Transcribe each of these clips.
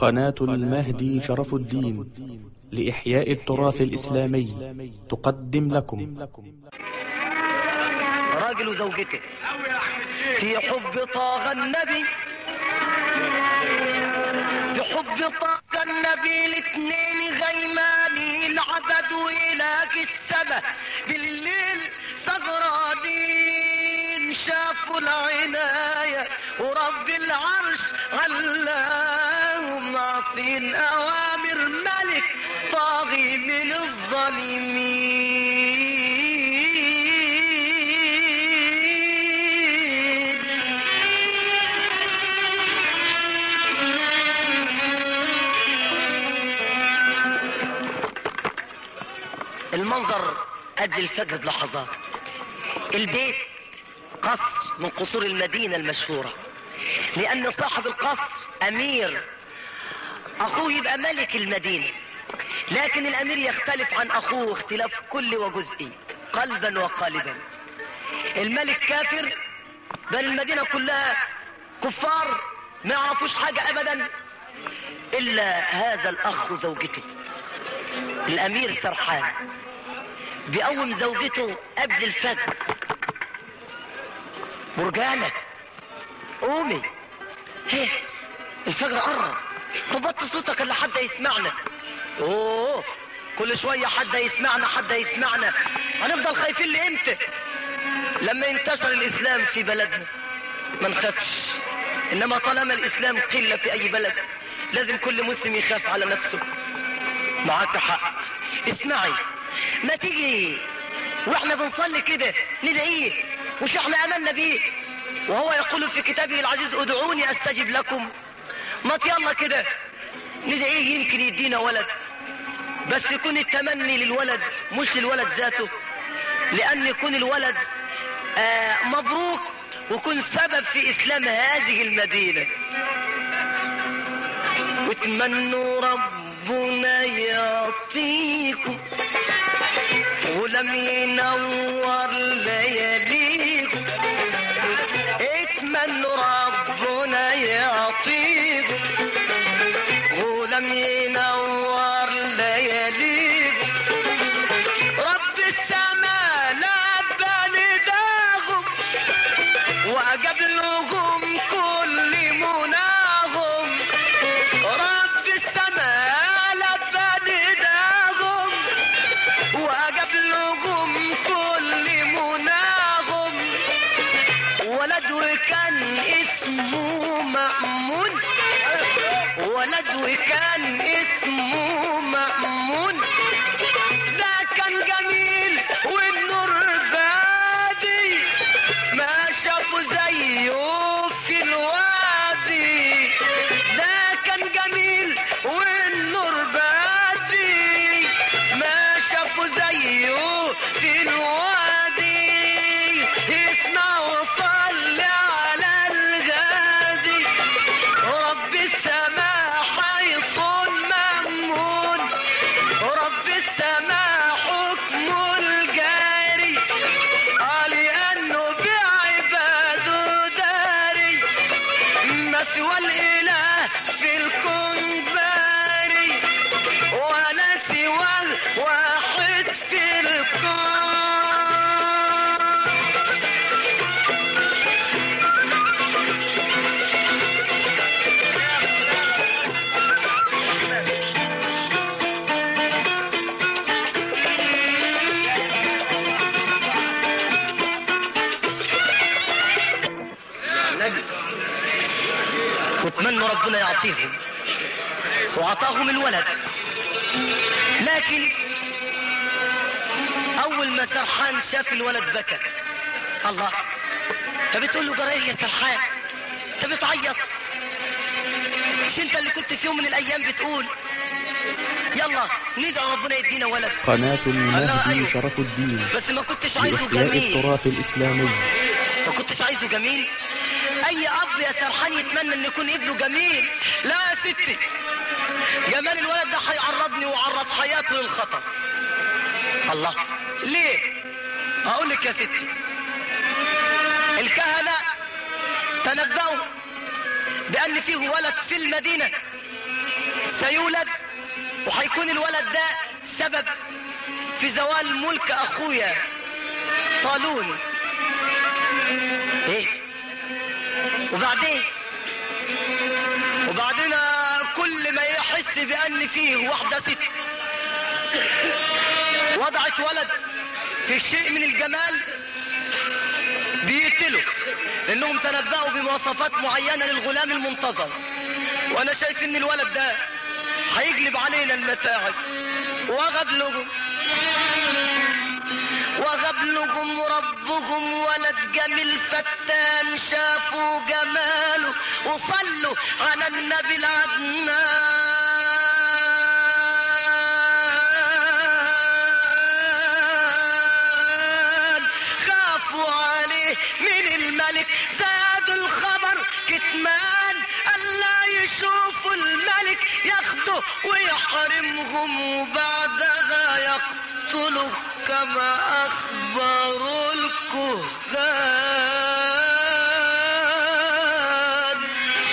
قناة المهدي شرف الدين لإحياء التراث الإسلامي تقدم لكم راجل وزوجته في حب طاغ النبي في حب طاغ النبي الاثنين غيماني العبد وإله السما بالليل سهرانين شافوا العناية ورب العرش علاهم عاصين أوامر ملك طاغي من الظالمين المنظر قد الفجر بلحظات البيت قصر من قصور المدينة المشهورة لأن صاحب القصر أمير أخوه يبقى ملك المدينة لكن الأمير يختلف عن أخوه اختلاف كل وجزئي قلبا وقالبا الملك كافر بل المدينة كلها كفار ما يعرفوش حاجة أبدا إلا هذا الأخ وزوجته الأمير سرحان بيقوم زوجته قبل الفجر مرجانة قومي هيه الفجر قرب طبطت صوتك اللي حد يسمعنا اوه كل شوية حد يسمعنا حد يسمعنا هنفضل خايفين لامتى لما ينتشر الاسلام في بلدنا ما نخافش انما طالما الاسلام قلة في اي بلد لازم كل مسلم يخاف على نفسه معاك حق اسمعي ما تيجي واحنا بنصلي كده ندعيه مش احنا امنا بيه وهو يقول في كتابه العزيز ادعوني استجب لكم ما يلا كده ندعيه يمكن يدينا ولد بس يكون التمني للولد مش للولد ذاته لان يكون الولد آه مبروك ويكون سبب في اسلام هذه المدينه واتمنوا ربنا يعطيكم ولم ينور لياليكم اتمنوا ربنا يعطيكم ولم ينور لياليكم رب السماء لبى نداهم وأجاب لهم كل مناهم رب السماء لبى نداهم وأجاب لهم كل مناهم ولد وكان اسمه مأمون ولد وكان اسمه مأمون ده كان جميل والنور بادي ما شافوا زيه في الوادي ده كان جميل والنور بادي ما شافوا زيه في الوادي اسمع وصل على الغادي رب السماء حيصون مأمون رب السماء حكمه الجاري قال أنه بعباده داري ما سوى الإله في الكون باري ولا سوى واحد في الكون النبي واتمنوا ربنا يعطيهم وعطاهم الولد لكن اول ما سرحان شاف الولد بكى الله فبتقول له جرايه يا سرحان انت بتعيط مش انت اللي كنت في يوم من الايام بتقول يلا ندعو ربنا يدينا ولد قناة الله، المهدي أيوه. شرف الدين بس ما كنتش عايزه لإحياء جميل التراث الإسلامي ما كنتش عايزه جميل اي اب يا سرحان يتمنى ان يكون ابنه جميل لا يا ستي جمال الولد ده هيعرضني وعرض حياته للخطر الله ليه هقول لك يا ستي الكهنة تنبأوا بأن فيه ولد في المدينة سيولد وهيكون الولد ده سبب في زوال ملك اخويا طالون ايه وبعدين وبعدين كل ما يحس بان فيه واحده ست وضعت ولد في شيء من الجمال بيقتله لانهم تنبأوا بمواصفات معينة للغلام المنتظر وانا شايف ان الولد ده هيجلب علينا المتاعب وغبلهم وغبلهم ربهم ولد جميل فتان شافوا جماله وصلوا على النبي العدنان خافوا عليه من الملك زادوا الخبر كتمان ألا يشوفوا الملك ياخده ويحرمهم وبعدها يقتله كما أخبروا الكهان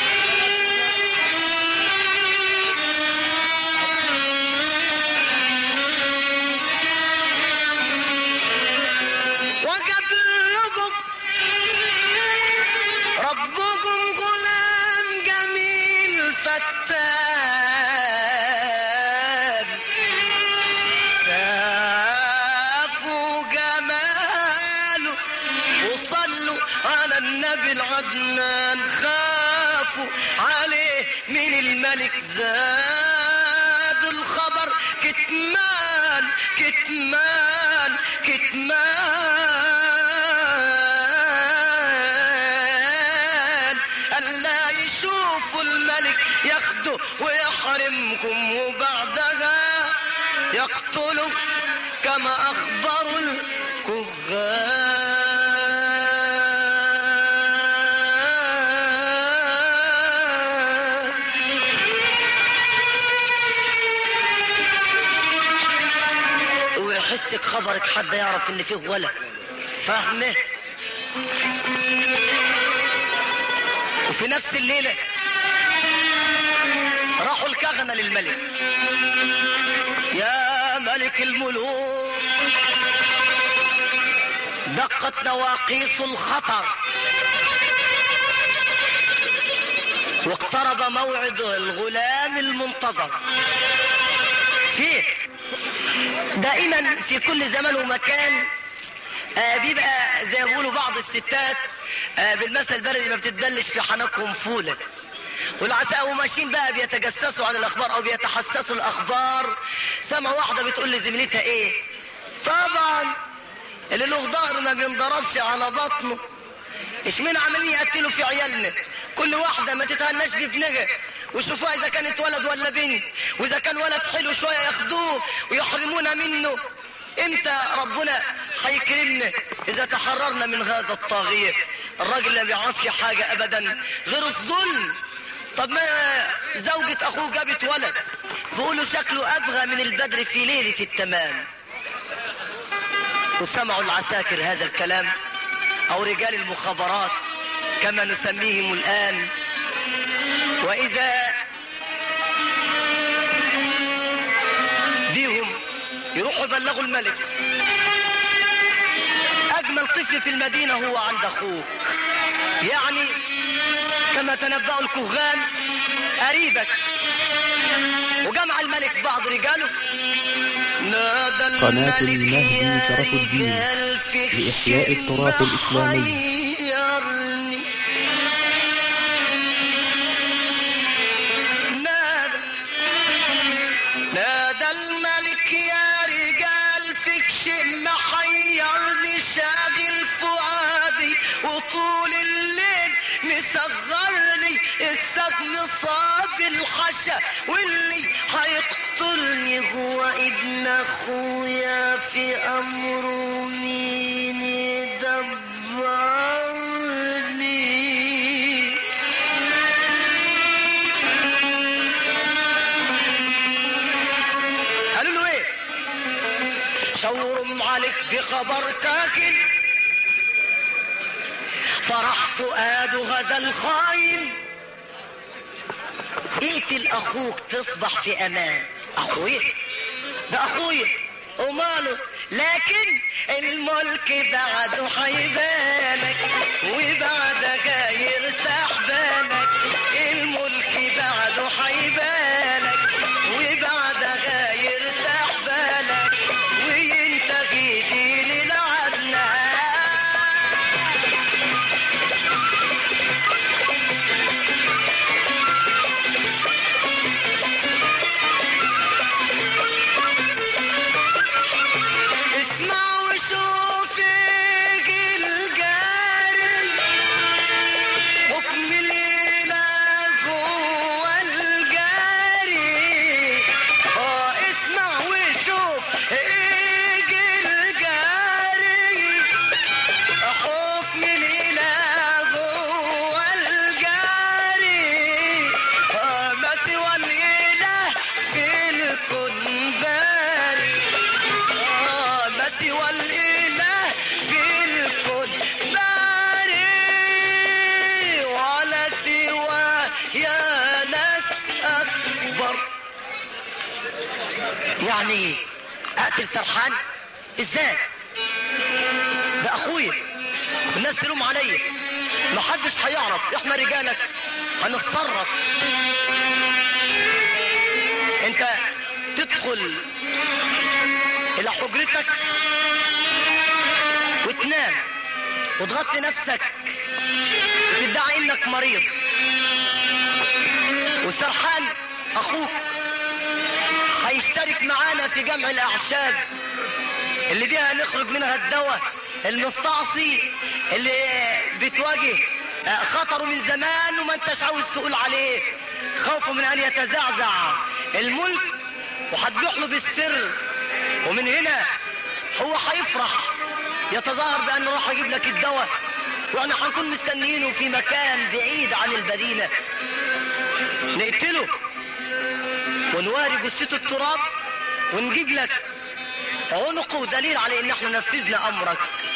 وقبلكم ربكم غلام جميل فتان شافوا جماله وصلوا على النبي العدنان خافوا عليه من الملك زاد الخبر كتمان كتمان كتمان ألا يشوفوا الملك ياخده ويحرمكم وبعدها يقتلوا كما أخبروا الكهان ويحسك خبرك حد يعرف ان فيه ولد فاهمه وفي نفس الليلة راحوا الكهنة للملك يا ملك الملوك دقت نواقيس الخطر واقترب موعد الغلام المنتظر فيه دائما في كل زمان ومكان آه بيبقى زي ما بيقولوا بعض الستات آه بالمثل البلدي ما بتدلش في حنكهم فوله والعساء وماشيين بقى بيتجسسوا عن الاخبار او بيتحسسوا الاخبار سمع واحده بتقول لزميلتها ايه طبعا اللي له ظهر ما بينضربش على بطنه اشمعنى عمالين يقتلوا في عيالنا كل واحده ما تتهناش بابنها ويشوفوها اذا كانت ولد ولا بنت واذا كان ولد حلو شويه ياخدوه ويحرمونا منه امتى ربنا هيكرمنا اذا تحررنا من هذا الطاغيه الراجل لا بيعرفش حاجه ابدا غير الظلم طب ما زوجة اخوه جابت ولد بيقولوا شكله ابغى من البدر في ليلة التمام وسمعوا العساكر هذا الكلام او رجال المخابرات كما نسميهم الان واذا بيهم يروحوا يبلغوا الملك اجمل طفل في المدينه هو عند اخوك يعني كما تنبأوا الكهان قريبك وجمع الملك بعض رجاله نادى قناة الملك المهدي يا شرف الدين رجال في لإحياء التراث الشم الإسلامي. حيرني. نادى نادى الملك يا رجال فيك شيء محيرني شاغل فؤادي وطول الليل مصغرني السجن صاب الحشا واللي هيقتلني هو ابن اخويا في امره مين يدبرني قالوا له ايه شاورهم عليك بخبر كاخن فرح فؤاد هذا الخاين اقتل اخوك تصبح في امان اخويا ده اخويا وماله لكن الملك بعده حيبانك وبعدها يرتاح بالك الملك بعده حيبانك وبعدها يرتاح بالك وينتهي دين العدنان اسمع وشوف الجاري حكم الاله جوه الجاري اه اسمع وشوف الجاري حكم الاله جوه الجاري اه ما سوى الاله في الكون باري آه، ما سوى الإله في الكون باري ولا سوى يا ناس أكبر يعني إيه؟ أقتل سرحان إزاي ده أخويا الناس تلوم عليا محدش هيعرف احنا رجالك هنتصرف انت تدخل الى حجرتك وتنام وتغطي نفسك وتدعي انك مريض وسرحان اخوك هيشترك معانا في جمع الاعشاب اللي بيها نخرج منها الدواء المستعصي اللي بتواجه آه، خطره من زمان وما انتش عاوز تقول عليه خوفه من ان يتزعزع الملك وهتبيح له بالسر ومن هنا هو هيفرح يتظاهر بانه راح يجيب لك الدواء واحنا هنكون مستنيينه في مكان بعيد عن المدينه نقتله ونواري جثته التراب ونجيب لك عنقه دليل على ان احنا نفذنا امرك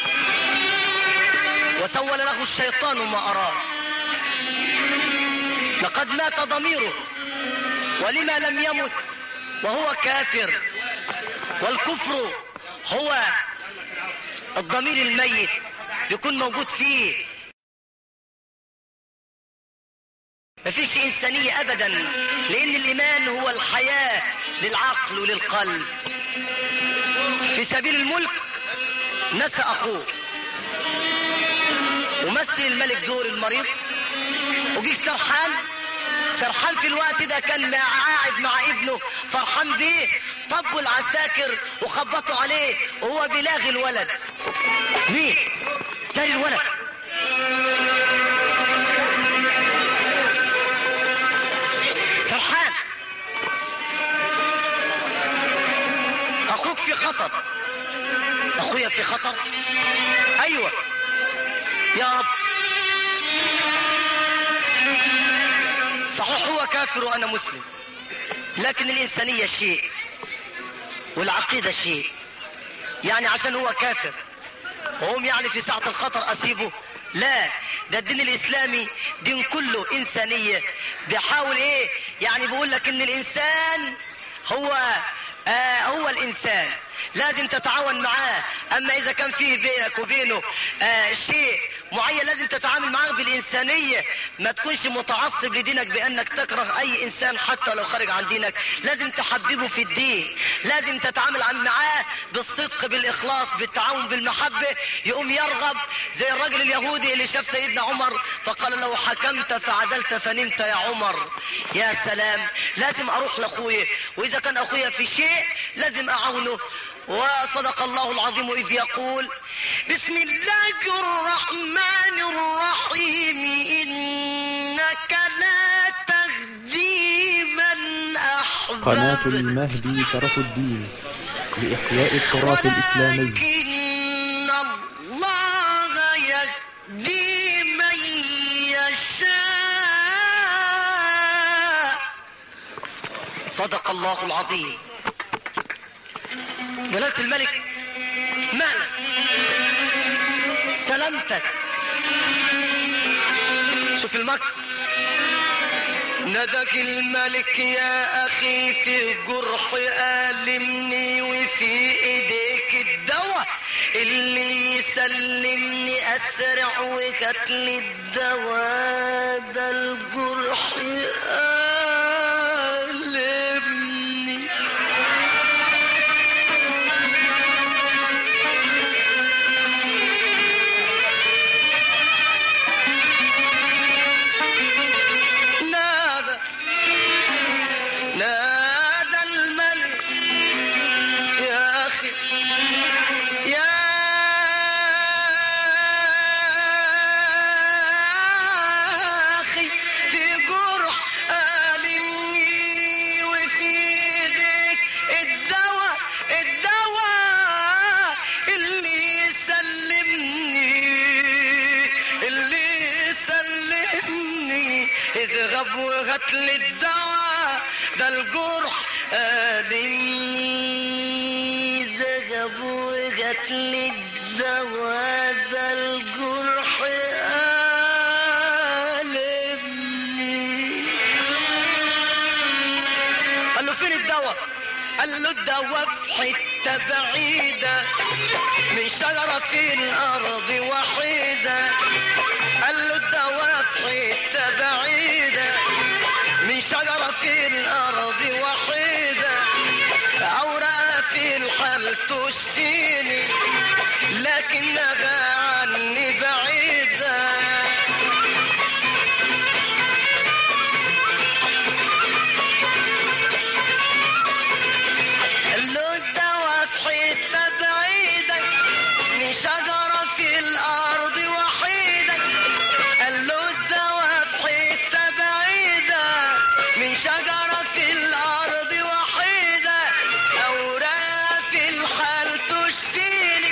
وسول له الشيطان ما اراد لقد مات ضميره ولما لم يمت وهو كافر والكفر هو الضمير الميت بيكون موجود فيه مفيش إنسانية أبدا لأن الإيمان هو الحياة للعقل وللقلب في سبيل الملك نسى أخوه ومثل الملك دور المريض وجيك سرحان سرحان في الوقت ده كان مع- قاعد مع ابنه فرحان بيه طبوا العساكر وخبطوا عليه وهو بيلاغي الولد مين؟ تاني الولد سرحان اخوك في خطر اخويا في خطر ايوه يا رب صحيح هو كافر وانا مسلم لكن الانسانيه شيء والعقيده شيء يعني عشان هو كافر وهم يعني في ساعه الخطر اسيبه لا ده الدين الاسلامي دين كله انسانيه بيحاول ايه يعني بيقول لك ان الانسان هو آه هو الانسان لازم تتعاون معاه اما اذا كان فيه بينك وبينه آه شيء معين لازم تتعامل معاه بالانسانيه ما تكونش متعصب لدينك بانك تكره اي انسان حتى لو خارج عن دينك لازم تحببه في الدين لازم تتعامل عن معاه بالصدق بالاخلاص بالتعاون بالمحبه يقوم يرغب زي الراجل اليهودي اللي شاف سيدنا عمر فقال لو حكمت فعدلت فنمت يا عمر يا سلام لازم اروح لاخويا واذا كان اخويا في شيء لازم اعاونه وصدق الله العظيم إذ يقول بسم الله الرحمن الرحيم إنك لا تهدي من أحببت قناة المهدي شرف الدين لإحياء التراث الإسلامي ولكن الله يهدي من يشاء صدق الله العظيم جلالة الملك مالك سلامتك شوف المكر ندك الملك يا أخي في جرح ألمني وفي إيديك الدواء اللي يسلمني أسرع وجات لي الدواء ده الجرح ألمني نادى نادى الملك يا أخي يا أخي في جرح ألمني وفي ايديك الدواء الدواء اللي يسلمني اللي يسلمني اذهب وهات لي الدواء ده الجرح ألمني ذهب وهات لي الدواء ده الجرح ألمني قال له فين الدواء قال له الدواء في حتة بعيدة من شجرة في الأرض وحيدة قال له الدواء في حتة بعيدة من شجرة في الأرض وحيدة أوراق في الحال تشفيني لكنها عني بعيدة له الدواء في حتة بعيدة من شجرة في الأرض وحيدة قال له الدواء في حتة بعيدة من شجرة في الأرض وحيدة أوراق في الحال تشفيني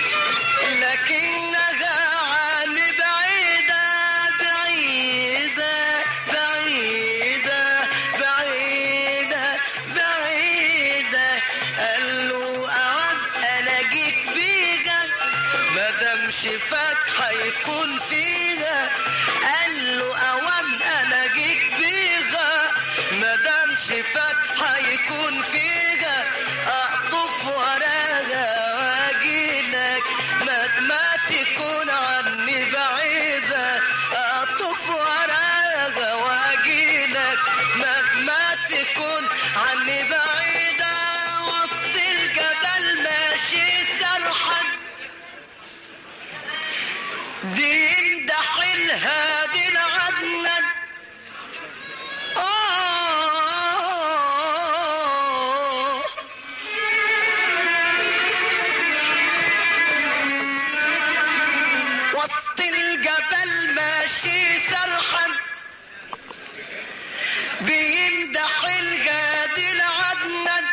لكنها عني بعيدة بعيدة بعيدة بعيدة بعيدة قال له أود ألاقيك بيها مادام شفاك هيكون فيها قال له أوام ألاقيك بيها مادام شفاك هيكون فيها أقطف وراها وأجيلك ما ما تكون عني بعيدة أقطف وراها وأجيلك ما ما تكون عني بعيدة وسط الجبل ماشي سرحا بيمدح الهادي العدنان آه وسط الجبل ماشي سرحا بيمدح الهادي العدنان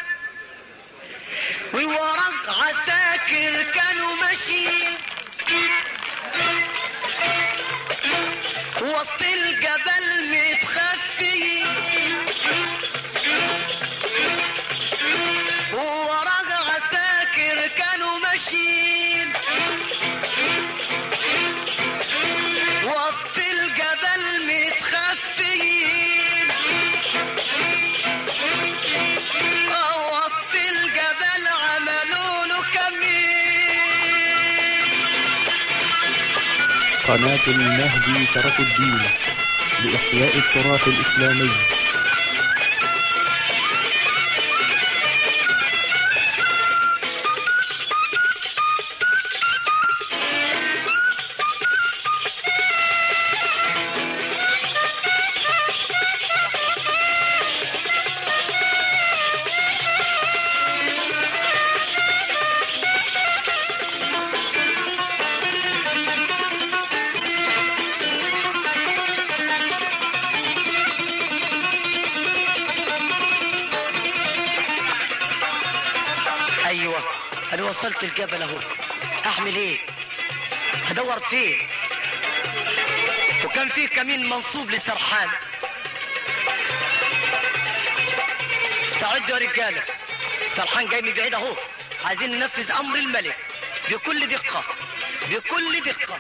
وورق عساكر كانوا ماشيين وسط الجبل متخفيين وورق عساكر كانوا ماشيين وسط الجبل متخفيين آه، وسط الجبل عملوا له كمين قناة المهدي شرف الدين لإحياء التراث الإسلامي ايوه انا وصلت الجبل اهو اعمل ايه هدور فين وكان فيه كمين منصوب لسرحان استعدوا يا رجاله سرحان جاي من بعيد اهو عايزين ننفذ امر الملك بكل دقه بكل دقه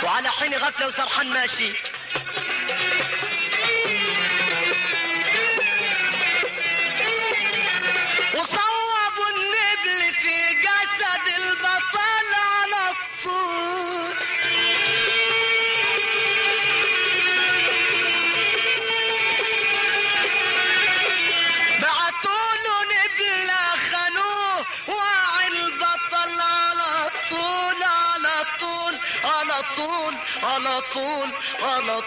وعلى حين غفلة وسرحان ماشي وصوبوا النبل في جسد البطل على الطول بعتوا له نبلة خانوه وعي البطل على طول على طول على طول على طول على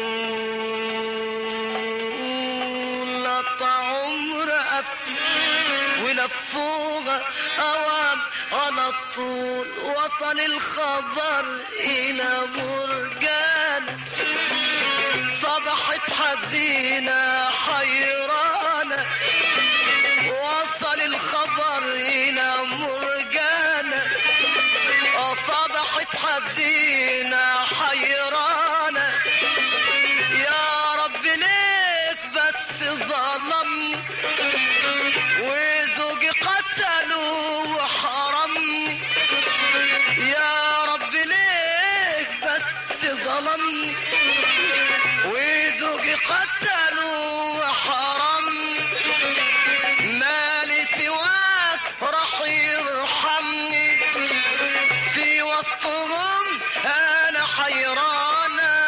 طول قطع عمر أبكي ولفوها أوام على طول وصل الخبر إلى مرجان صبحت حزينة حيرانة وصل الخبر إلى مرجانة صبحت حزينة حيرانة يا رب ليك بس ظلمني وزوجي قتلوا وحرمني يا رب ليك بس ظلمني وزوجي قتلوا وحرمني مالي سواك راح يرحمني في وسطهم انا حيرانه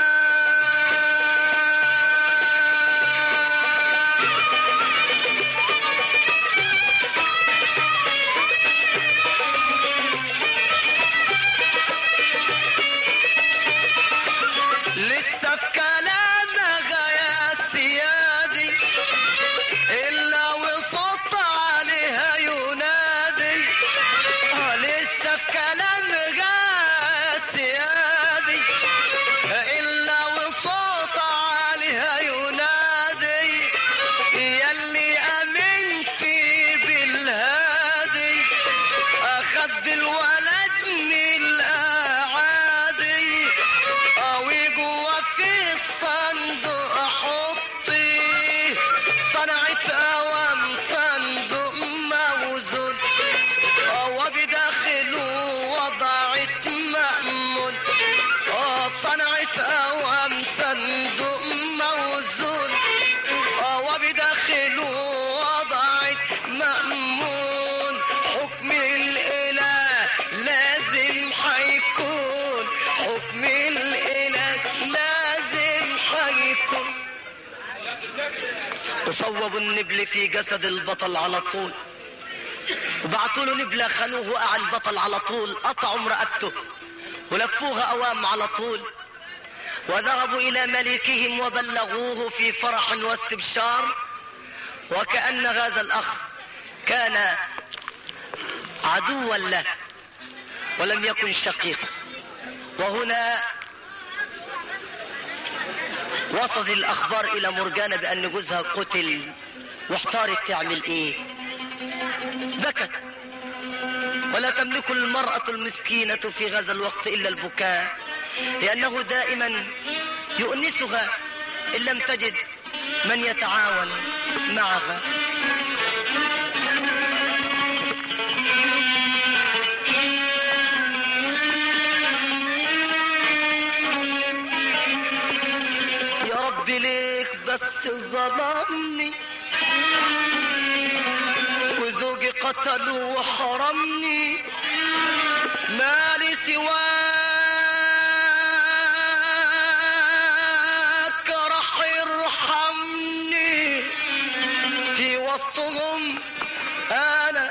لسه في كلامها يا سيادي إلا وصوت عليها ينادي آه لسه في كلامها يا سيادي إلا وصوت عليها ينادي يلي أمنتي بالهادي أخد الولد من الأعادي أوي جوا في الصندوق أحطي صنعت أوام صندوق موزون أو بداخله وضعت مأمون آه صنعت أوام صندوق موزون أو بداخله وضعت مأمون حكم الإله لازم حيكون حكم الإله لازم حيكون وصوبوا النبل في جسد البطل على طول وبعتوا له نبلة خانوه وقع البطل على طول قطعوا امرأته ولفوها أوام على طول وذهبوا إلى ملكهم وبلغوه في فرح واستبشار وكأن هذا الأخ كان عدوا له ولم يكن شقيقه وهنا وصلت الأخبار إلى مرجانة بأن جوزها قتل واحتارت تعمل إيه بكت ولا تملك المرأة المسكينة في هذا الوقت إلا البكاء لأنه دائما يؤنسها إن لم تجد من يتعاون معها يا رب ليك بس ظلمني وزوجي قتلوا وحرمني مالي سواك راح يرحمني في وسطهم انا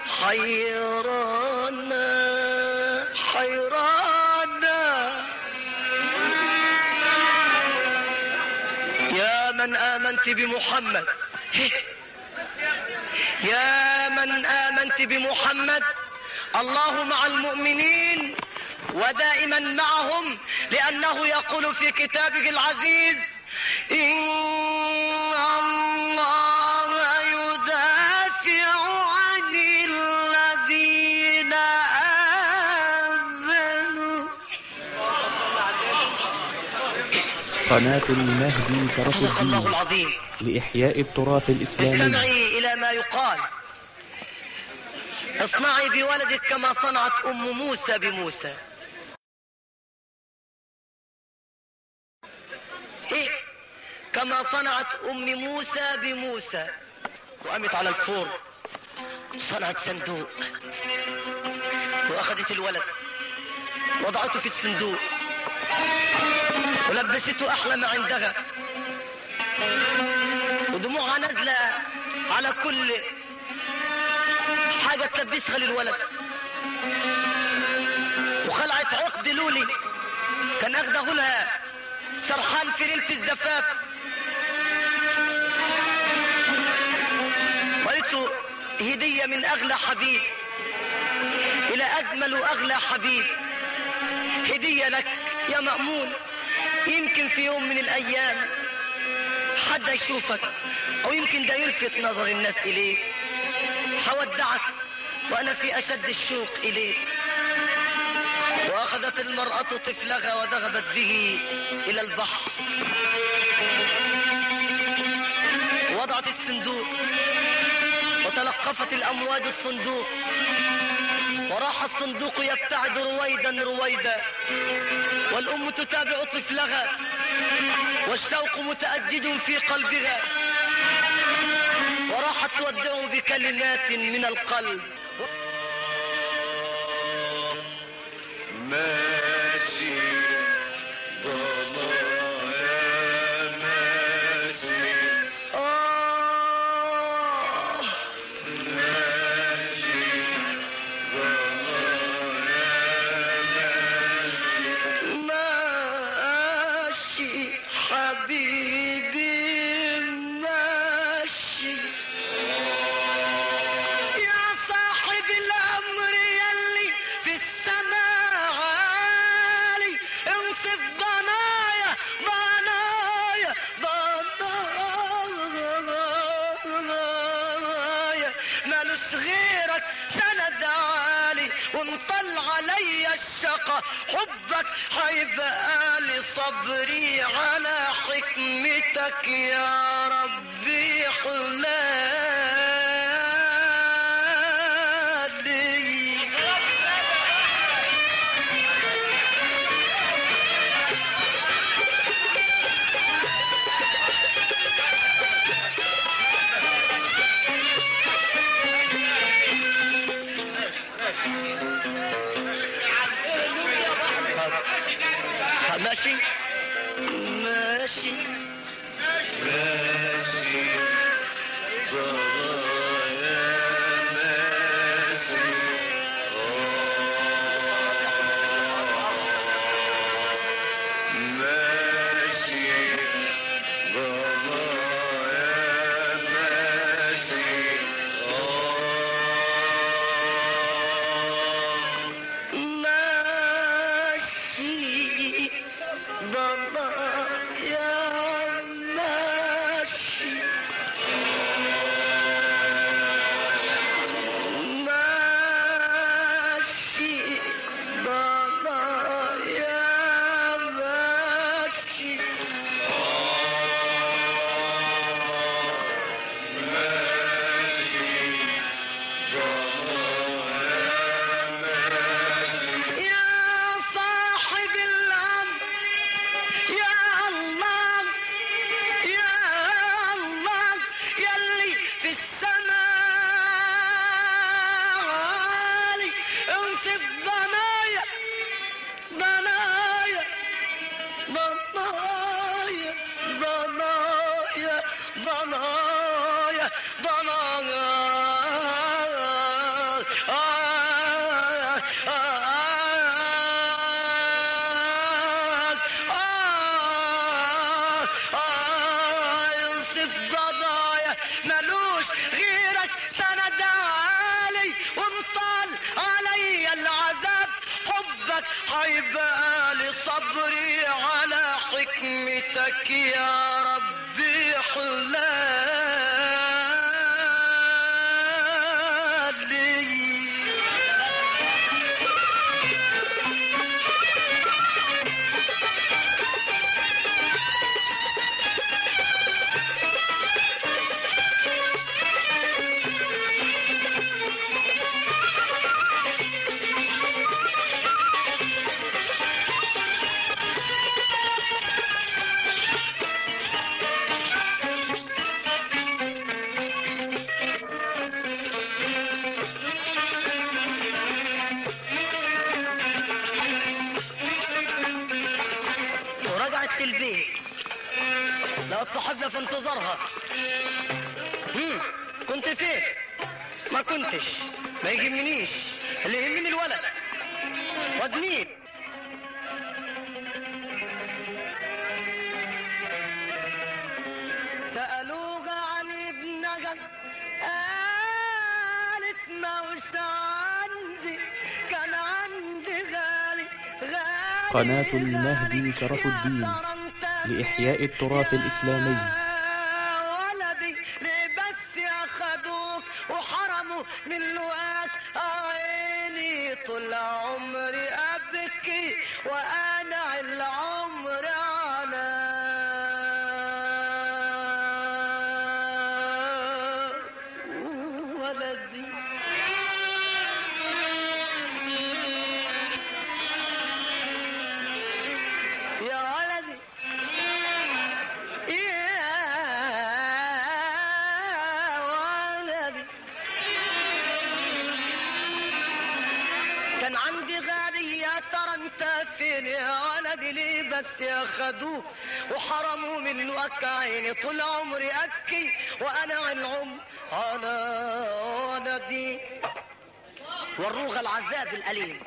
حيرانة حيرانة يا من آمنت بمحمد يا من آمنت بمحمد الله مع المؤمنين ودائما معهم لأنه يقول في كتابه العزيز إن الله يدافع عن الذين آمنوا قناة المهدي شرف صدق الله الدين العظيم لإحياء التراث الإسلامي استمعي إلى ما يقال اصنعي بولدك كما صنعت أم موسى بموسى كما صنعت ام موسى بموسى وقامت على الفور وصنعت صندوق واخذت الولد وضعته في الصندوق ولبسته احلى ما عندها ودموعها نازله على كل حاجه تلبسها للولد وخلعت عقد لولي كان اخده لها سرحان في ليله الزفاف وقالت له هديه من اغلى حبيب الى اجمل واغلى حبيب هديه لك يا مامون يمكن في يوم من الايام حد يشوفك او يمكن ده يلفت نظر الناس اليك هودعك وانا في اشد الشوق اليك واخذت المرأة طفلها وذهبت به الى البحر وضعت الصندوق وتلقفت الامواج الصندوق وراح الصندوق يبتعد رويدا رويدا والام تتابع طفلها والشوق متأجج في قلبها وراحت تودعه بكلمات من القلب ماشي ضلايا ماشي آه ماشي ضلايا ماشي حبيبي ماشي يا صاحب الأمر يلي في السماء عالي انصف بنايا بنايا بنايا مالوش غيرك سند عالي وانطل علي الشقا حبك هيبقى لي صبري على حكمتك يا ربي حلالي ها، ماشي ماشي ماشي ضلايا ماشي ماشي ضلايا ماشي ماشي ضنا يا ماشي ماشي ضنا يا ماشي يا صاحب الأمر يا الله يا الله يلي في السماء عالي انصف ضنايا ضنايا ضنايا ضنايا ضنايا ينصف ضنايا ملوش غيرك سند عالي وانطال علي العذاب حبك هيبقى لي صبري على حكمتك يا ربي حلالي الواد صاحبنا في انتظارها هم. كنت فين ما كنتش ما يهمنيش اللي يهمني الولد واد مين سألوها عن ابنها قالت ما وش عندي كان عندي غالي غالي قناة المهدي شرف الدين لإحياء التراث الإسلامي ولدي ليه بس أخدوك وحرموا من لقاك عيني طول عمري أبكي وأنا العمر على ولدي يا ولدي يا ولدي كان عندي غالي يا ترى انت فين يا ولدي ليه بس يا خدوه وحرموا منه أك عيني طول عمري أبكي وأنا العم على ولدي وروغ العذاب الأليم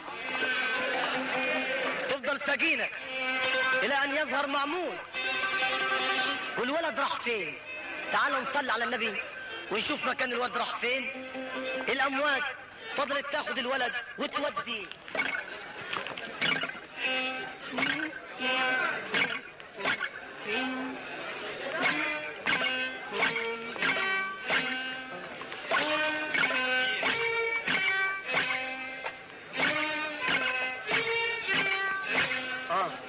تفضل سجينة إلى أن يظهر مأمون والولد راح فين تعالوا نصلي على النبي ونشوف مكان الولد راح فين الأمواج فضلت تاخد الولد وتوديه آه.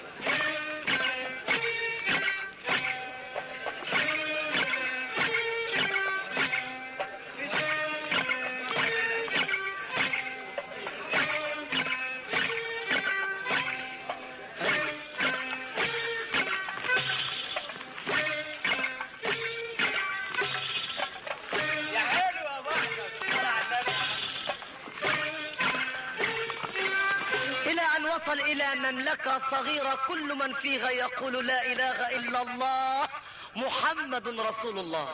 يا حلو يا ابو احمد صل على النبي إلى أن وصل إلى مملكة صغيرة كل من فيها يقول لا إله إلا الله محمد رسول الله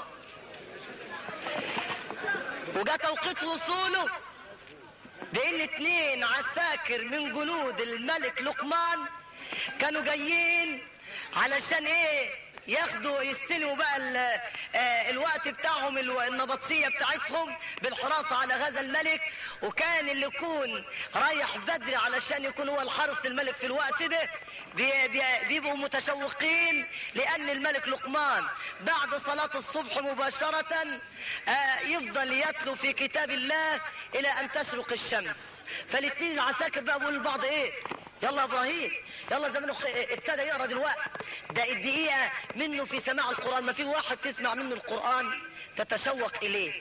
وجاء توقيت وصوله بأن اتنين عساكر من جنود الملك لقمان كانوا جايين علشان ايه ياخدوا يستلموا بقى ال- آه، الوقت بتاعهم الو- النبطسية بتاعتهم بالحراسة على هذا الملك وكان اللي يكون رايح بدري علشان يكون هو الحارس الملك في الوقت ده بي- بي- بيبقوا متشوقين لأن الملك لقمان بعد صلاة الصبح مباشرة آه، يفضل يتلو في كتاب الله إلى أن تشرق الشمس فالاثنين العساكر بقى بيقولوا لبعض إيه يلا يا ابراهيم يلا زمانه خ- ابتدى يقرا دلوقتي ده الدقيقه منه في سماع القران ما في واحد تسمع منه القران تتشوق اليه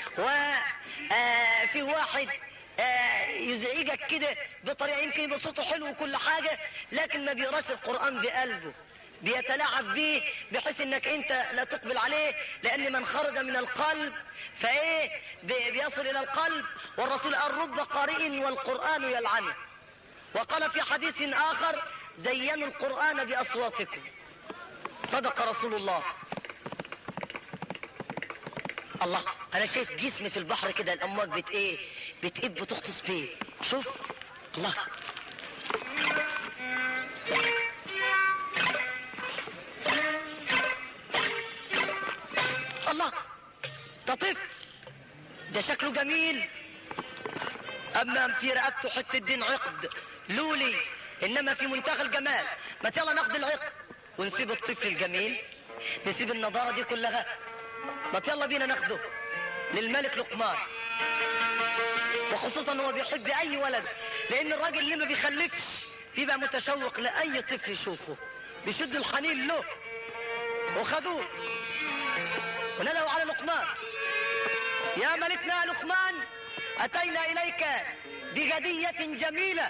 وفي واحد آه، يزعجك كده بطريقه يمكن يبقى صوته حلو وكل حاجه لكن ما بيقراش القران بقلبه بيتلاعب بيه بحيث انك انت لا تقبل عليه لان من خرج من القلب فايه بي- بيصل الى القلب والرسول قال رب قارئ والقران يلعنه وقال في حديث آخر زينوا القرآن بأصواتكم صدق رسول الله الله أنا شايف جسمي في البحر كده الأمواج بت إيه بتقب بتغطس بيه شوف الله الله ده طفل ده شكله جميل اما في رقبته حته دين عقد لولي انما في منتهى الجمال ما يلا ناخد العقد ونسيب الطفل الجميل نسيب النضاره دي كلها ما يلا بينا ناخده للملك لقمان وخصوصا هو بيحب اي ولد لان الراجل اللي ما بيخلفش بيبقى متشوق لاي طفل يشوفه بيشد الحنين له وخدوه ونادوا على لقمان يا ملكنا لقمان أتينا إليك بهدية جميلة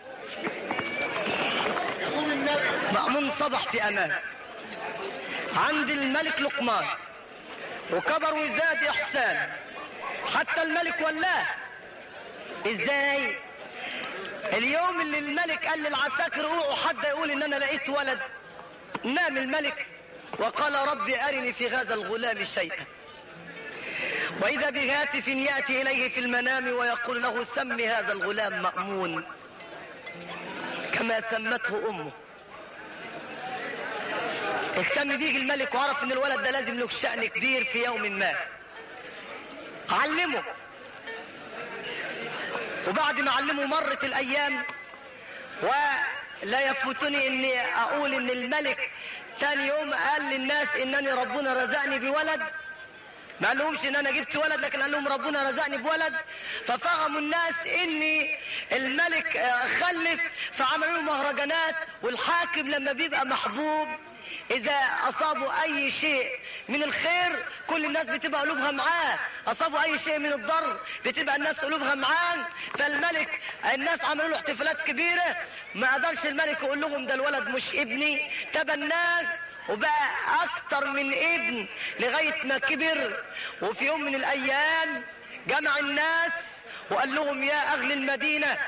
مأمون صبح في أمان عند الملك لقمان وكبر وزاد إحسان حتى الملك ولاه إزاي اليوم اللي الملك قال للعساكر اوعوا حد يقول ان انا لقيت ولد نام الملك وقال رب أرني في هذا الغلام شيئا وإذا بهاتف يأتي إليه في المنام ويقول له سم هذا الغلام مأمون كما سمته أمه اهتم بيه الملك وعرف ان الولد ده لازم له شأن كبير في يوم ما علمه وبعد ما علمه مرت الايام ولا يفوتني اني اقول ان الملك تاني يوم قال للناس انني ربنا رزقني بولد ما قالهمش ان انا جبت ولد لكن قال لهم ربنا رزقني بولد ففهموا الناس اني الملك آه، خلف فعملوا له مهرجانات والحاكم لما بيبقى محبوب اذا اصابوا اي شيء من الخير كل الناس بتبقى قلوبها معاه اصابوا اي شيء من الضر بتبقى الناس قلوبها معاه فالملك الناس عملوا له احتفالات كبيره ما قدرش الملك يقول لهم ده الولد مش ابني تبناه وبقى اكتر من ابن لغايه ما كبر وفي يوم من الايام جمع الناس وقال لهم يا اهل المدينه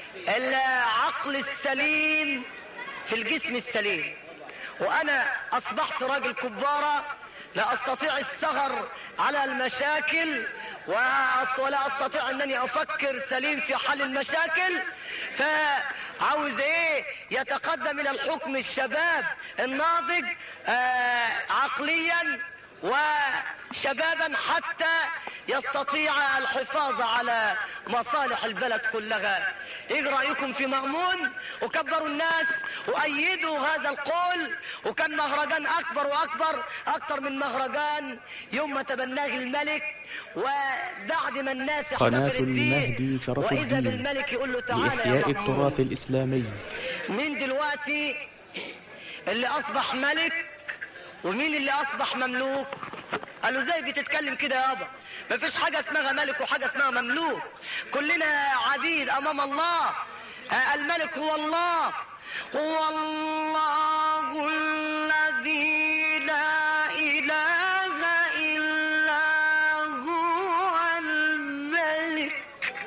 العقل السليم في الجسم السليم وانا اصبحت راجل كبارة لا استطيع السهر على المشاكل وأس- ولا استطيع انني افكر سليم في حل المشاكل فعاوز ايه يتقدم الى الحكم الشباب الناضج آه عقليا وشبابا حتى يستطيع الحفاظ على مصالح البلد كلها ايه رايكم في مأمون وكبروا الناس وايدوا هذا القول وكان مهرجان اكبر واكبر اكتر من مهرجان يوم ما تبناه الملك وبعد ما الناس قناة احتفلت بيه المهدي شرف واذا الدين بالملك يقول له تعالى يا لإحياء مأمون التراث الإسلامي مين دلوقتي اللي اصبح ملك ومين اللي اصبح مملوك قال له ازاي بتتكلم كده يابا مفيش حاجه اسمها ملك وحاجه اسمها مملوك كلنا عبيد امام الله آه، الملك هو الله هو الله الذي لا اله الا هو الملك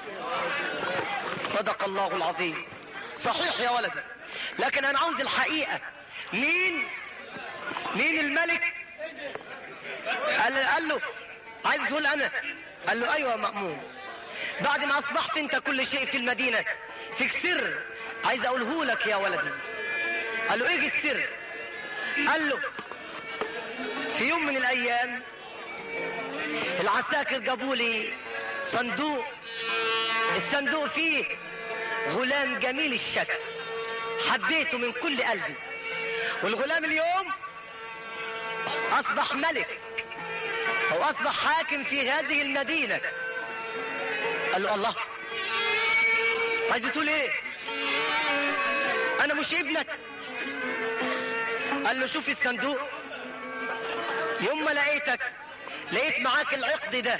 صدق الله العظيم صحيح يا ولدي لكن انا عاوز الحقيقة مين مين الملك قال, قال له عايز تقول انا قال له ايوه يا مأمون بعد ما اصبحت انت كل شيء في المدينة فيك سر عايز اقوله لك يا ولدي قال له ايه السر قال له في يوم من الايام العساكر جابوا لي صندوق الصندوق فيه غلام جميل الشكل حبيته من كل قلبي والغلام اليوم اصبح ملك او اصبح حاكم في هذه المدينة قال له الله عايز تقول ايه انا مش ابنك قال له شوف الصندوق يوم ما لقيتك لقيت معاك العقد ده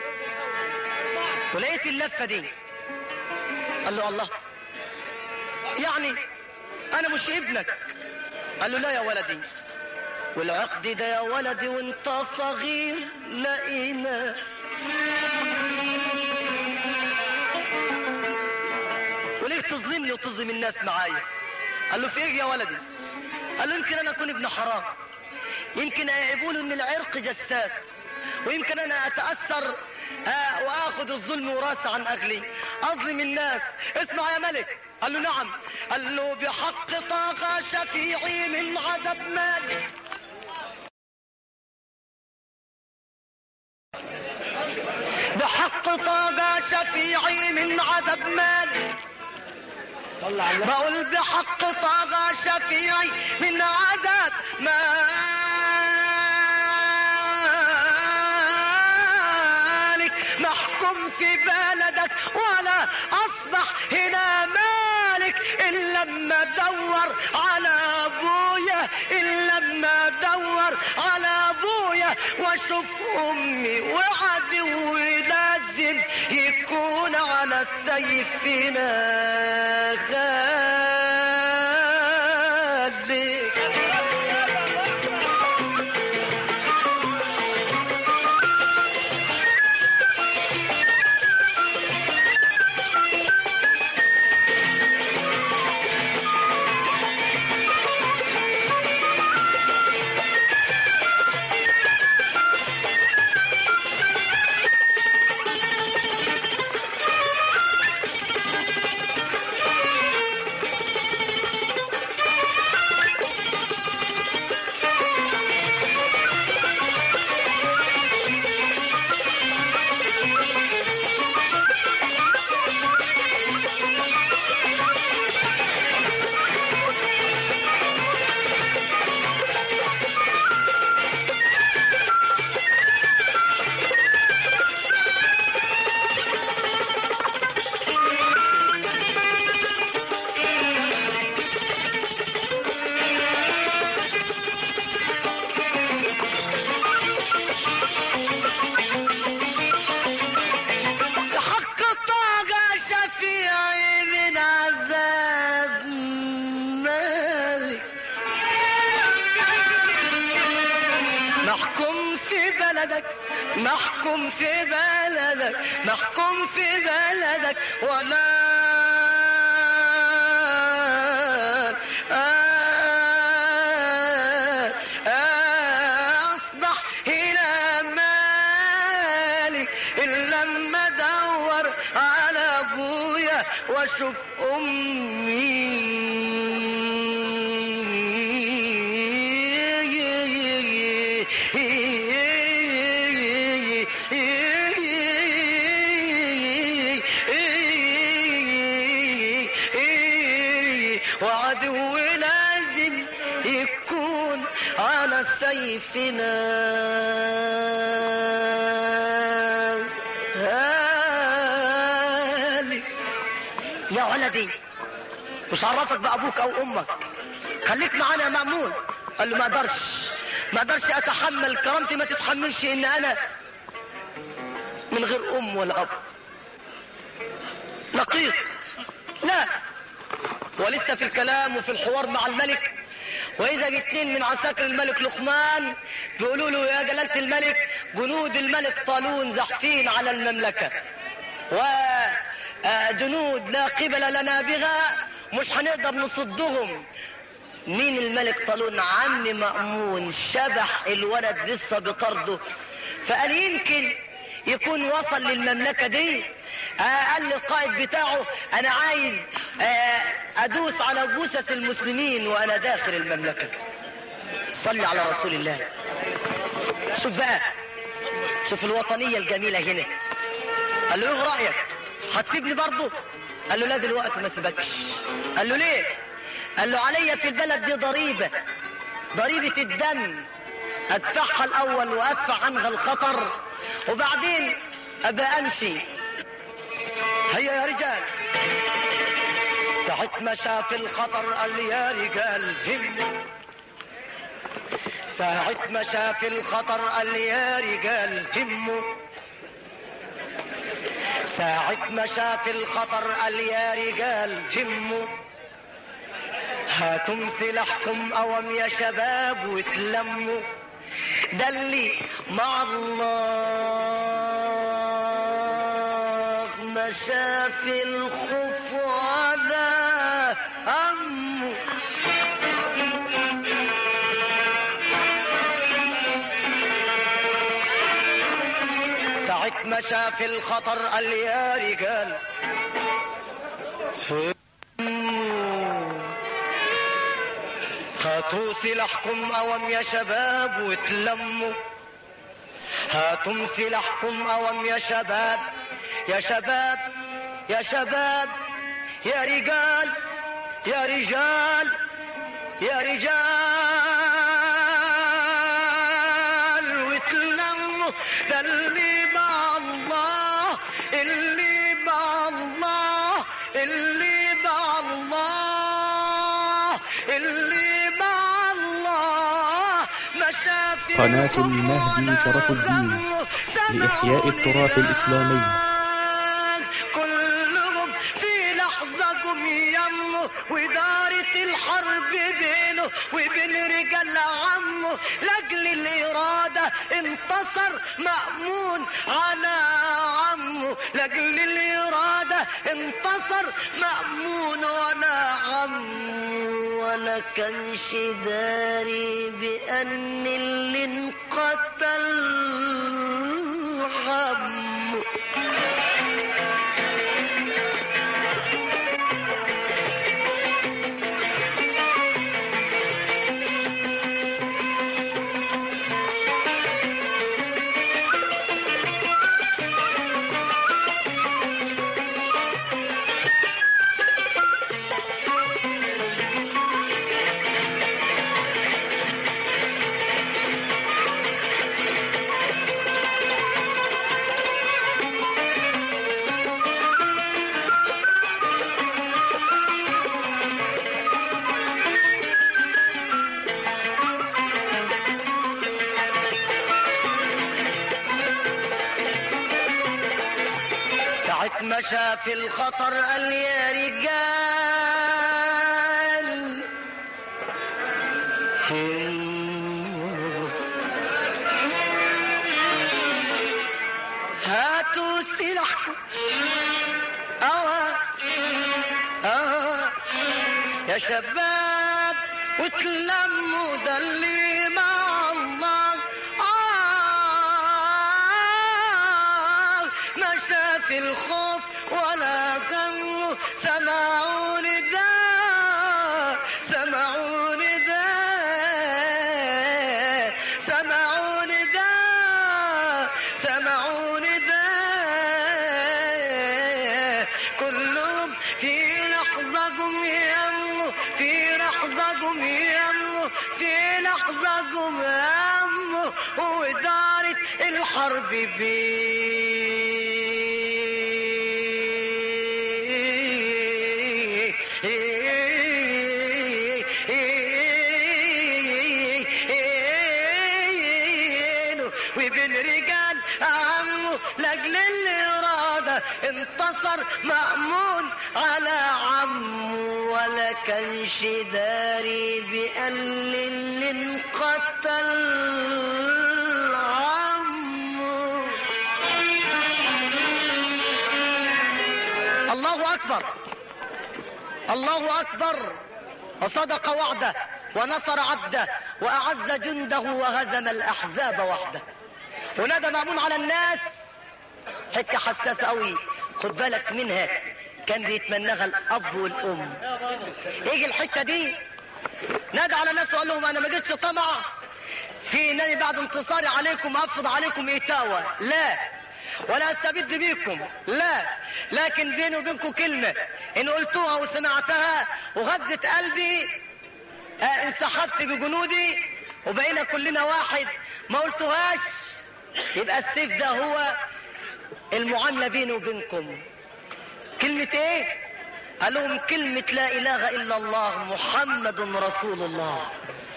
ولقيت اللفة دي قال له الله يعني انا مش ابنك قال له لا يا ولدي والعقد ده يا ولدي وانت صغير لقينا وليه تظلمني وتظلم الناس معايا قال له في ايه يا ولدي قال له يمكن انا اكون ابن حرام يمكن يقولوا ان العرق جساس ويمكن انا اتاثر آه، واخذ الظلم وراثه عن اهلي اظلم الناس اسمع يا ملك قال له نعم قال له بحق طاقة شفيعي من عذب مالي بحق طاقة شفيعي من عذب مالي بقول بحق طاقة شفيعي من عذاب مالك محكوم في بلدك ولا أصبح هنا مالك إلا لما دور على أبويا إلا لما دور على أبويا وأشوف أمي وعدوي لازم يكون على السيف فينا غالي محكوم في بلدك محكوم في بلدك ولا أصبح إلى مالك إلا لما أدور على أبويا وأشوف أمي وعدو لازم يكون على سيفنا هالي يا ولدي مش عرفك بأبوك أو أمك خليك معانا يا مأمون قال له ما أقدرش ما أقدرش أتحمل كرامتي ما تتحملش إن أنا من غير أم ولا أب لقيط لا ولسه في الكلام وفي الحوار مع الملك وإذا جه اتنين من عساكر الملك لقمان بيقولوا له يا جلالة الملك جنود الملك طالون زحفين على المملكة وجنود لا قبل لنا بها مش هنقدر نصدهم مين الملك طالون عم مأمون شبح الولد لسه بطرده فقال يمكن يكون وصل للمملكة دي آه، قال للقائد بتاعه انا عايز آه، ادوس على جثث المسلمين وانا داخل المملكة صلي على رسول الله شوف بقى شوف الوطنية الجميلة هنا قال له ايه رأيك هتسيبني برضه قال له لا دلوقتي ما سيبكش قال له ليه قال له عليا في البلد دي ضريبة ضريبة الدم ادفعها الاول وادفع عنها الخطر وبعدين ابقى امشي هيا يا رجال ساعة ما شاف الخطر قال لي يا رجال هم ساعة ما شاف الخطر قال لي يا رجال هموا ساعة ما شاف الخطر قال لي يا رجال هموا هاتم سلاحكم اوام يا شباب وتلموا ده اللي مع الله ما شاف الخوف ولا همه ساعة ما شاف الخطر قال لي يا رجال هاتوا سلاحكم اوام يا شباب وتلموا هاتم سلاحكم اوام يا شباب يا شباب يا شباب يا رجال يا رجال يا رجال وتلموا ده اللي مع الله اللي مع الله اللي مع الله اللي مع الله ما شاف قناة المهدي شرف الدين لإحياء التراث الإسلامي. كلهم في لحظة قم يمه ودارت الحرب بينه وبين رجال عمه لاجل الإرادة انتصر مأمون على عمه لاجل الإرادة انتصر مأمون على عمه ولا كانش داري بأن اللي انقتل عمه ساعة ما شاف الخطر قال يا رجال يا شباب وتلموا ده اللي مع الله آه ما شاف الخوف ولا كانوا سمعوا نداء سمعوا نداء سمعوا نداء سمعوا نداء كلهم في لحظة قم يمه في لحظة قم يمه في لحظة قم يمه ودارت الحرب بيه وبين رجال عمه لاجل الإرادة انتصر مأمون على عمه ولا كانش داري بأن اللي انقتل عمه الله أكبر الله أكبر وصدق وعده ونصر عبده وأعز جنده وهزم الأحزاب وحده ونادى مأمون على الناس حتة حساسة قوي خد بالك منها كان بيتمناها الأب والأم يجي الحتة دي نادى على الناس وقال لهم أنا ما جيتش طمع في انني بعد انتصاري عليكم افرض عليكم ايتاوى لا ولا استبد بيكم لا لكن بيني وبينكم كلمة ان قلتوها وسمعتها وغزت قلبي آه، انسحبت بجنودي وبقينا كلنا واحد ما قلتوهاش يبقى السيف ده هو المعاملة بيني وبينكم كلمة ايه قال لهم كلمة لا اله الا الله محمد رسول الله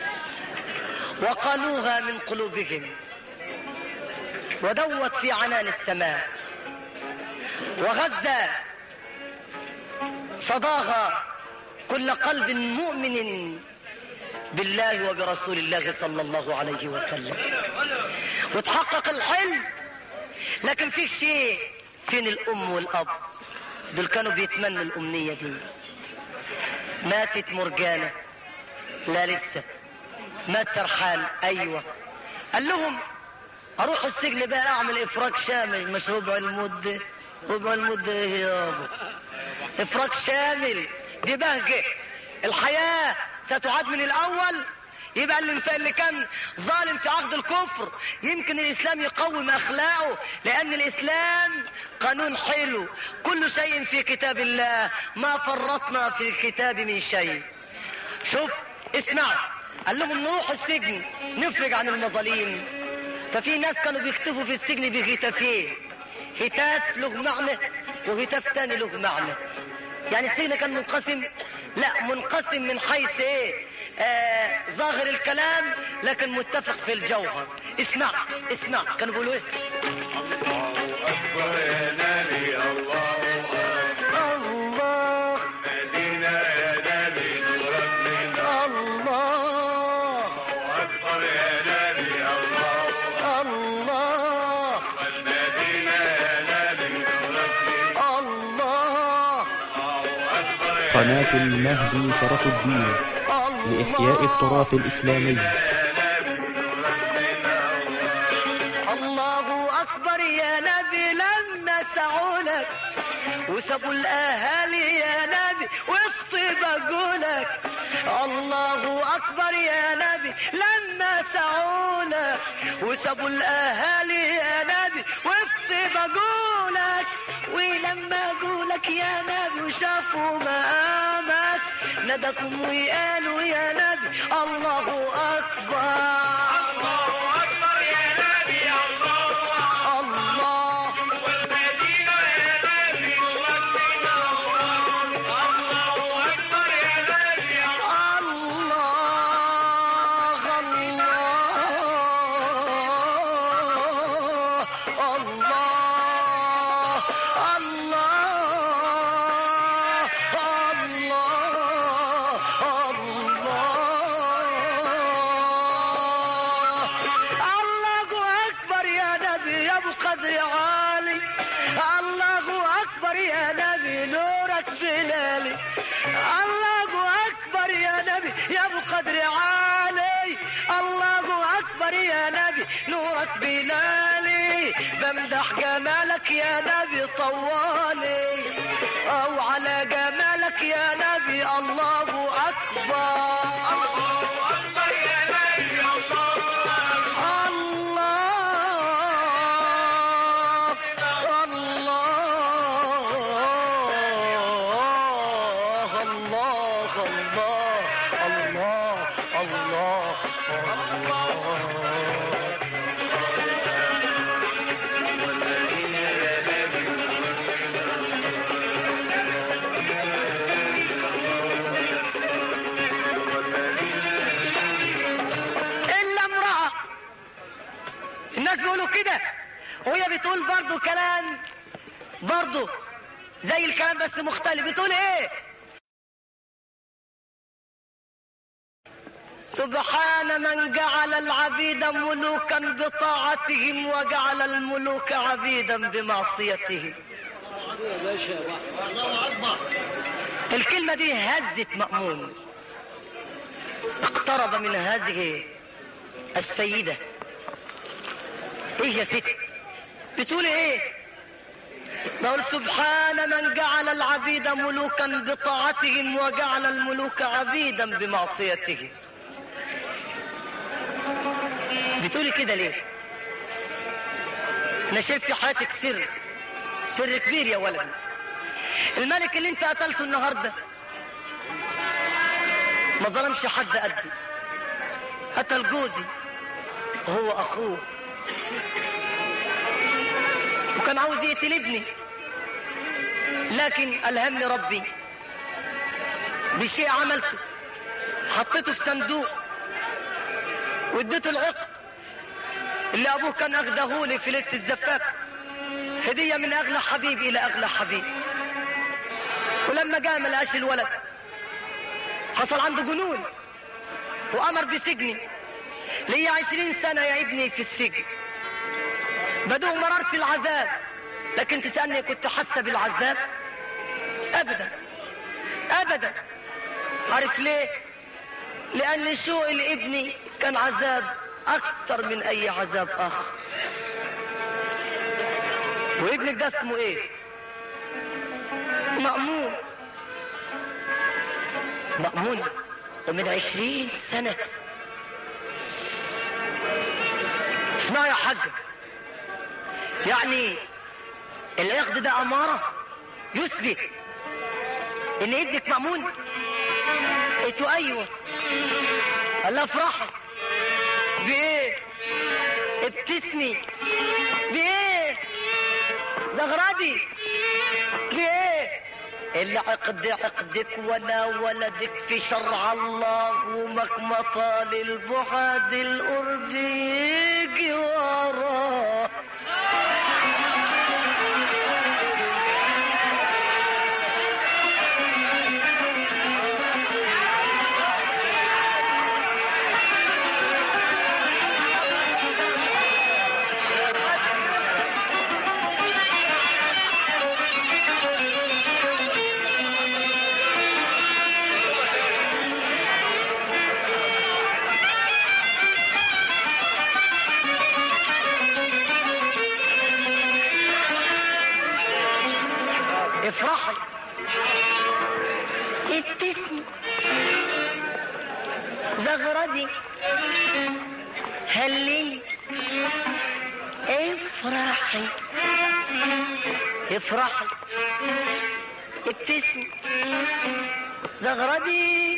وقالوها من قلوبهم ودوت في عنان السماء وغزة صداها كل قلب مؤمن بالله وبرسول الله صلى الله عليه وسلم وتحقق الحلم لكن في شيء فين الأم والأب دول كانوا بيتمنوا الأمنية دي ماتت مرجانة لا لسه مات سرحان أيوة قال لهم أروح السجن بقى أعمل إفراج شامل مش ربع المدة ربع المدة إيه يابا إفراج شامل دي بهجة الحياة ستعاد من الأول يبقى اللي اللي كان ظالم في عهد الكفر يمكن الإسلام يقوم أخلاقه لأن الإسلام قانون حلو كل شيء في كتاب الله ما فرطنا في الكتاب من شيء شوف اسمع قال لهم نروح السجن نفرج عن المظالم ففي ناس كانوا بيكتفوا في السجن بهتافين هتاف له معنى وهتاف تاني له معنى يعني السجن كان منقسم لا منقسم من حيث ايه آه ظاهر الكلام لكن متفق في الجوهر اسمع اسمع كانوا بيقولوا ايه الله أكبر يا نبي الله أكبر الله مدينة يا نبي نورك لنا الله أكبر يا نبي الله الله المدينة يا نبي نورك لنا الله أكبر يا قناة المهدي شرف الدين لإحياء التراث الإسلامي الله أكبر يا نبي لما سعولك وسابوا الأهالي يا نبي وسط بقولك الله أكبر يا نبي لما سعولك وسابوا الأهالي يا نبي وسط بقولك ولما أقولك يا نبي وشافوا مقامك ندكم وقالوا يا نبي الله أكبر الله أكبر يا نبي الله الله والمدينة يا نبي نورك لنا الله أكبر يا نبي الله الله الله الله الله البدر عالي الله أكبر يا نبي نورك بلالي بمدح جمالك يا نبي طوالي أو على جمالك يا نبي الله أكبر أكبر يا نبي الله الله الله الله الله الله الله الله إلا امرأة الناس بيقولوا كده وهي بتقول برضو كلام برضو زي الكلام بس مختلف بتقول ايه سبحان من جعل العبيد ملوكا بطاعتهم وجعل الملوك عبيدا بمعصيتهم الكلمة دي هزت مأمون اقترب من هذه السيدة ايه يا ست بتقول ايه بقول سبحان من جعل العبيد ملوكا بطاعتهم وجعل الملوك عبيدا بمعصيتهم بتقولي كده ليه انا شايف في حياتك سر سر كبير يا ولدي الملك اللي انت قتلته النهارده ما ظلمش حد قدي قتل جوزي هو اخوه وكان عاوز يقتل ابني لكن الهمني ربي بشيء عملته حطيته في صندوق واديته العقد اللي ابوه كان اخدهولي في ليله الزفاف هديه من اغلى حبيب الى اغلى حبيب ولما جاء ما لقاش الولد حصل عنده جنون وامر بسجني لي عشرين سنة يا ابني في السجن بدوق مررت العذاب لكن تسألني كنت حاسة بالعذاب أبدا أبدا عارف ليه لأن شوق لابني كان عذاب أكتر من أي عذاب آخر وابنك ده اسمه إيه مأمون مأمون ومن عشرين سنة اسمعوا يا حاج يعني العقد ده أمارة يثبت إن ابنك مأمون قلت له أيوه قال لها افرحي بإيه؟ ابتسمي بإيه؟ زغردي بإيه؟ العقد عقدك وانا ولدك في شرع الله ومك مطال البعد القرب يجي وراه افرحي ابتسمي زغردي هلي افرحي افرحي ابتسمي زغردي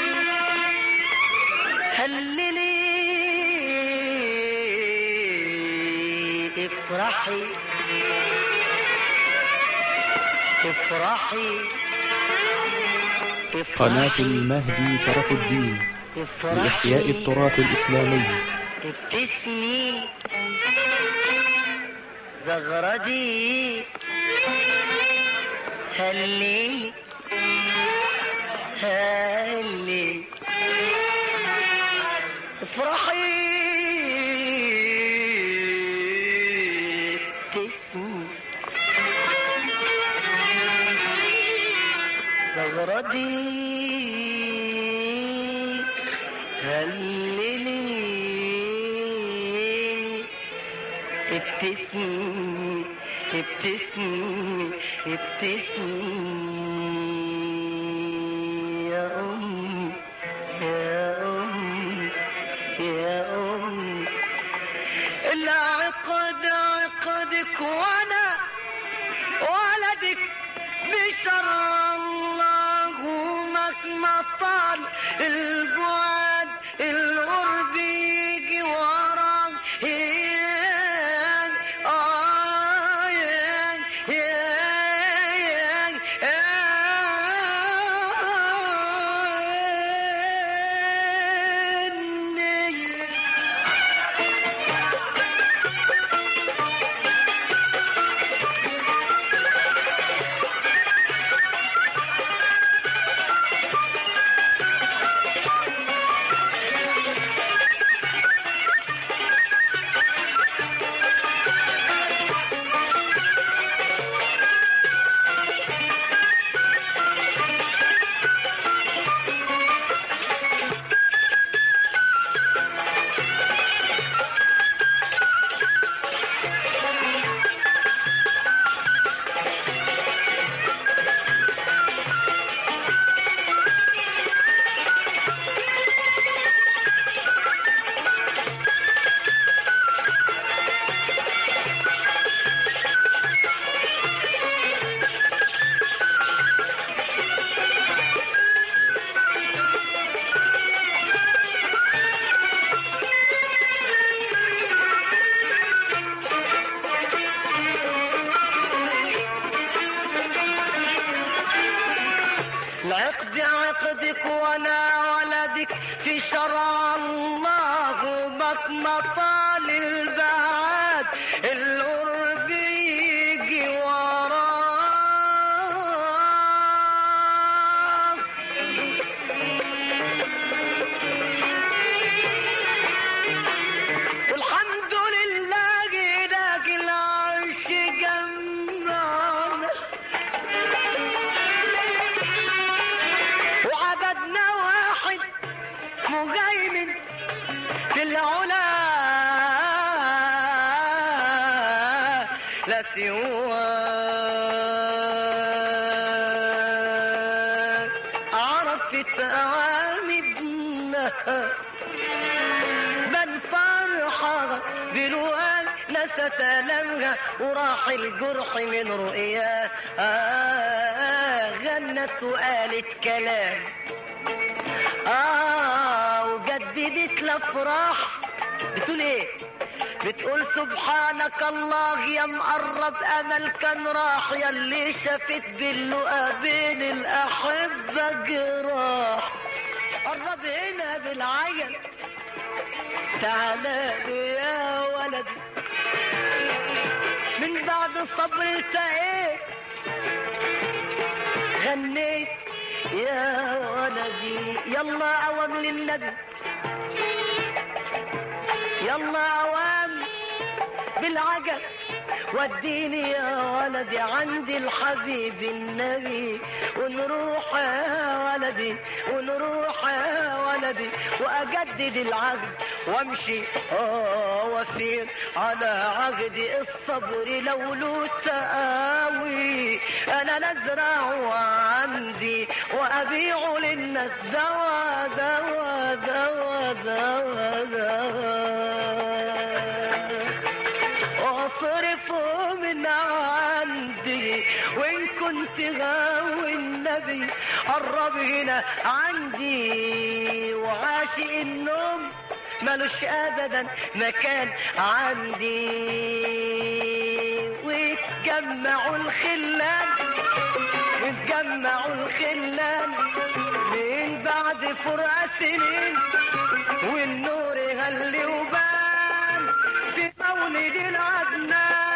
هللي افرحي افرحي قناة المهدي شرف الدين لإحياء التراث الإسلامي ابتسمي زغردي هلي هلي افرحي ابتسمي زغردي هللي ابتسمي ابتسمي ابتسمي يا أم يا أم يا أم العقد عقدك وانا ولدك بشرع الله مهما طال البعد القرب يجي وراك يا- آه يا- يا- يا- يا- العقد عقدك وانا ولدك في شرع الله بك مطال البعاد القرب يجي وراه والحمد لله لك العرش جمعنا وعبدنا واحد مهيمن في العلا لا سواه عرفت أوامي ابنها من فرحة بلوان نست لمها وراح الجرح من رؤياه آه غنت وقالت كلام آه وجددت الأفراح بتقول إيه؟ بتقول سبحانك الله يا مقرب أمل كان راح يا اللي شافت باللقا بين الأحبة جراح قرب هنا بالعين تعالى لي يا ولدي من بعد الصبر انت ايه غنيت يا ولدي يلا اوام للنبي يلا اوام بالعجل وديني يا ولدي عندي الحبيب النبي ونروح يا ولدي ونروح يا ولدي واجدد العهد وامشي اه واسير على عهد الصبر لو له تقاوي انا نزرعه عندي وابيعه للناس دوا دوا دوا دوا دوا واصرفه من عندي وان كنت غاوي النبي قرب هنا عندي وعاشق النوم ملوش ابدا مكان عندي ويتجمعوا الخلان ويتجمعوا الخلان من بعد فرقة سنين والنور يغلي وبان في مولد العدنان